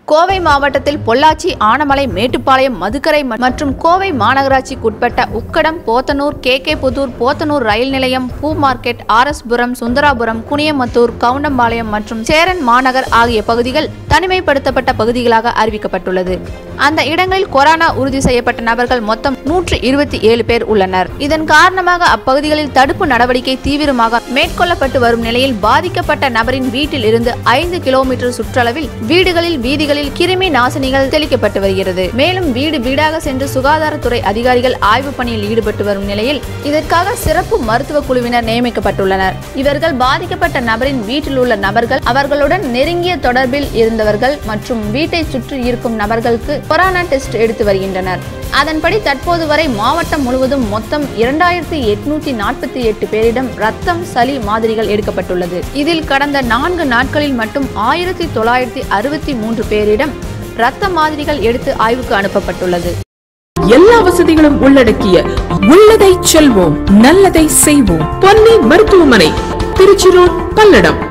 கோவை மாவட்டத்தில் பொள்ளாச்சி ஆனமலை மேட்டுப்பாளையம் மதுக்கரை ம- மற்றும் கோவை மாநகராட்சிக்குட்பட்ட உக்கடம் போத்தனூர் கே கே புதூர் போத்தனூர் ரயில் நிலையம் பூ மார்க்கெட் ஆர்எஸ்புரம் சுந்தராபுரம் குனியமத்தூர் கவுண்டம்பாளையம் மற்றும் சேரன் மாநகர் ஆகிய பகுதிகள் தனிமைப்படுத்தப்பட்ட பகுதிகளாக அறிவிக்கப்பட்டுள்ளது அந்த இடங்களில் கொரோனா உறுதி செய்யப்பட்ட நபர்கள் மொத்தம் நூற்று இருபத்தி ஏழு பேர் உள்ளனர் இதன் காரணமாக அப்பகுதிகளில் தடுப்பு நடவடிக்கை தீவிரமாக மேற்கொள்ளப்பட்டு வரும் நிலையில் பாதிக்கப்பட்ட நபரின் வீட்டில் இருந்து ஐந்து கிலோமீட்டர் சுற்றளவில் வீடுகளில் வீதிகளில் கிருமி நாசினிகள் தெளிக்கப்பட்டு வருகிறது மேலும் வீடு வீடாக சென்று சுகாதாரத்துறை அதிகாரிகள் ஆய்வு பணியில் ஈடுபட்டு வரும் நிலையில் இதற்காக சிறப்பு மருத்துவ குழுவினர் நியமிக்கப்பட்டுள்ளனர் இவர்கள் பாதிக்கப்பட்ட நபரின் வீட்டில் உள்ள நபர்கள் அவர்களுடன் நெருங்கிய தொடர்பில் இருந்தவர்கள் மற்றும் வீட்டை சுற்றி இருக்கும் நபர்களுக்கு கொரோனா டெஸ்ட் எடுத்து வருகின்றனர் அதன்படி தற்போது வரை மாவட்டம் முழுவதும் மொத்தம் இரண்டாயிரத்தி எட்நூத்தி நாற்பத்தி எட்டு பேரிடம் ரத்தம் சளி மாதிரிகள் எடுக்கப்பட்டுள்ளது இதில் கடந்த நான்கு நாட்களில் மட்டும் ஆயிரத்தி தொள்ளாயிரத்தி அறுபத்தி மூன்று பேரிடம் ரத்த மாதிரிகள் எடுத்து ஆய்வுக்கு அனுப்பப்பட்டுள்ளது எல்லா வசதிகளும் உள்ளடக்கிய உள்ளதை செல்வோம் நல்லதை செய்வோம் பொன்னி மருத்துவமனை திருச்சி ரோட் பல்லடம்